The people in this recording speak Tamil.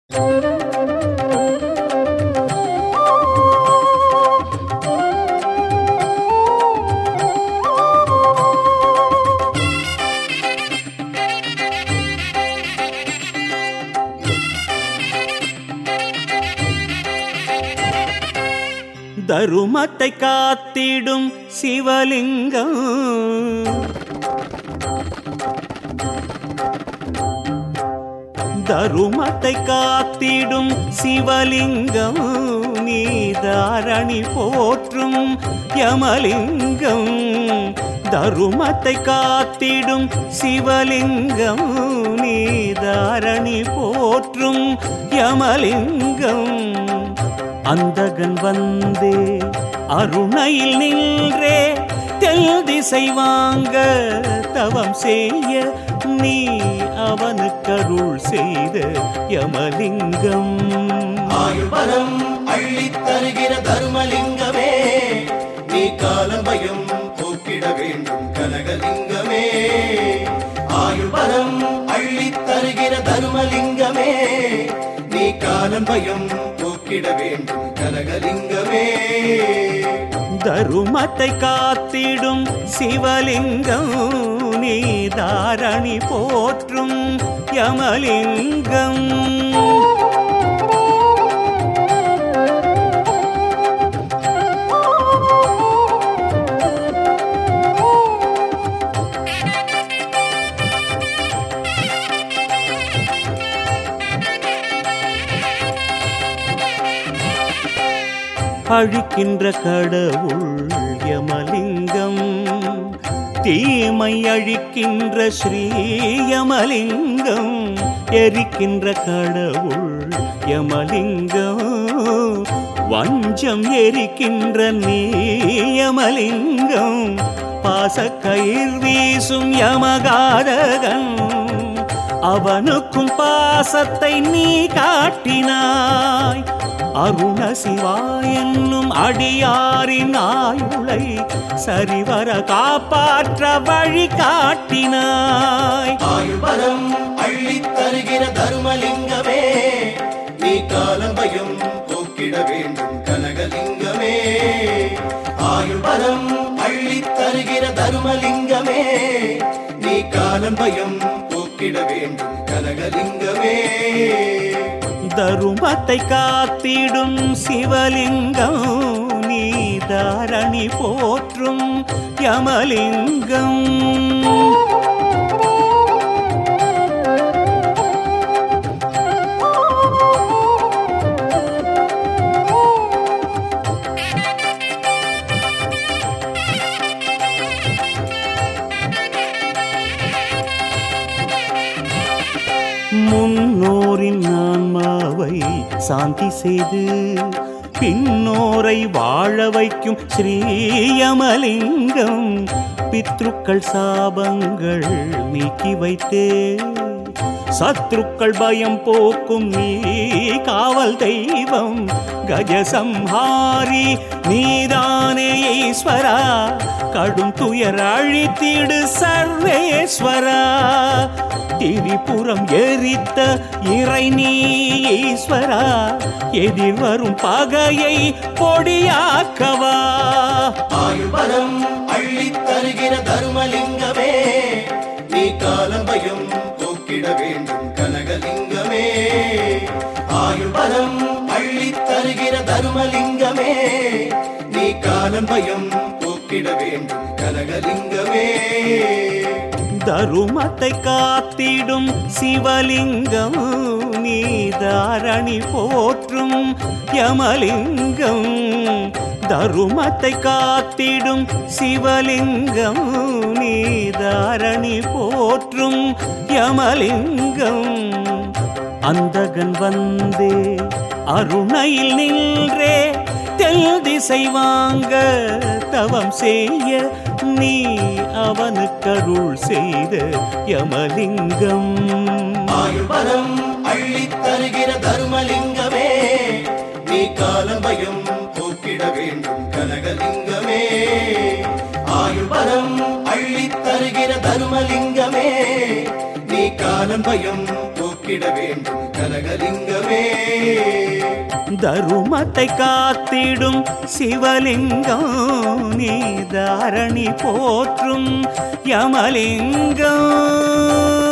தருமத்தை காத்திடும் சிவலிங்கம் தருமத்தை காத்திடும் சிவலிங்கம் நீதாரணி போற்றும் யமலிங்கம் தருமத்தை காத்திடும் சிவலிங்கம் நீதாரணி போற்றும் யமலிங்கம் அந்தகன் வந்தே அருணையில் நின்றே தெல் திசை வாங்க தவம் செய்ய நீ அவனுக்கருள் செய்த யமலிங்கம் ஆயுபலம் அள்ளித் தருகிற தர்மலிங்கமே நீ காலபயம் போக்கிட வேண்டும் கனகலிங்கமே ஆயுபலம் அள்ளித் தருகிற தர்மலிங்கமே நீ காலபயம் போக்கிட வேண்டும் கனகலிங்கமே தருமத்தை காத்திடும் சிவலிங்கம் நீ தாரணி போற்றும் யமலிங்கம் அழிக்கின்ற கடவுள் யமலிங்கம் தீமை அழிக்கின்ற ஸ்ரீயமலிங்கம் எரிக்கின்ற கடவுள் யமலிங்கம் வஞ்சம் எரிக்கின்ற நீயமலிங்கம் பாசக்கயிர் வீசும் யமகாரகன் அவனுக்கும் பாசத்தை நீ காட்டினாய் அருண சிவா என்னும் அடியாரின் ஆயுளை சரிவர காப்பாற்ற வழி காட்டினாய் ஆயுபலம் அள்ளித் தருகிற தர்மலிங்கமே நீ காலபயம் போக்கிட வேண்டும் கனகலிங்கமே ஆயுபலம் அள்ளித் தருகிற தர்மலிங்கமே நீ காலபயம் போக்கிட வேண்டும் கனகலிங்கமே தருமத்தை காத்திடும் சிவலிங்கம் நீ தாரணி போற்றும் யமலிங்கம் முன்னோரின் ஆன்மாவை சாந்தி செய்து பின்னோரை வாழ வைக்கும் ஸ்ரீயமலிங்கம் பித்ருக்கள் சாபங்கள் நீக்கி வைத்தே சத்ருக்கள் பயம் போக்கும் நீ காவல் தெய்வம் கஜசம்ஹாரி நீதானே ஈஸ்வரா கடும் துயர் அழித்திடு சர்வேஸ்வரா திரிபுரம் எரித்த இறை நீ ஈஸ்வரா எதிர் வரும் பகையை பொடியாக்கவா ஆயுபலம் அள்ளித் தருகிற தர்மலிங்கமே நீ காலபயம் போக்கிட வேண்டும் கனகலிங்கமே ஆயுபலம் அள்ளித் தருகிற தர்மலிங்கமே நீ காலபயம் போக்கிட வேண்டும் கனகலிங்கமே தருமத்தை காத்திடும் சிவலிங்கம் நீ தாரணி போற்றும் யமலிங்கம் தருமத்தை காத்திடும் சிவலிங்கம் நீ தாரணி போற்றும் யமலிங்கம் அந்தகன் வந்தே அருணையில் நின்றே தெல் திசை வாங்க தவம் செய்ய நீ அவனுக்கருள் செய்த யமலிங்கம் ஆயுபலம் அள்ளித் தருகிற தர்மலிங்கமே நீ காலபயம் போக்கிட வேண்டும் கனகலிங்கமே ஆயுபலம் அள்ளித் தருகிற தர்மலிங்கமே நீ காலபயம் போக்கிட போக்கிட வேண்டும் கனகலிங்கமே தருமத்தை காத்திடும் சிவலிங்கம் நீ தாரணி போற்றும் யமலிங்கம்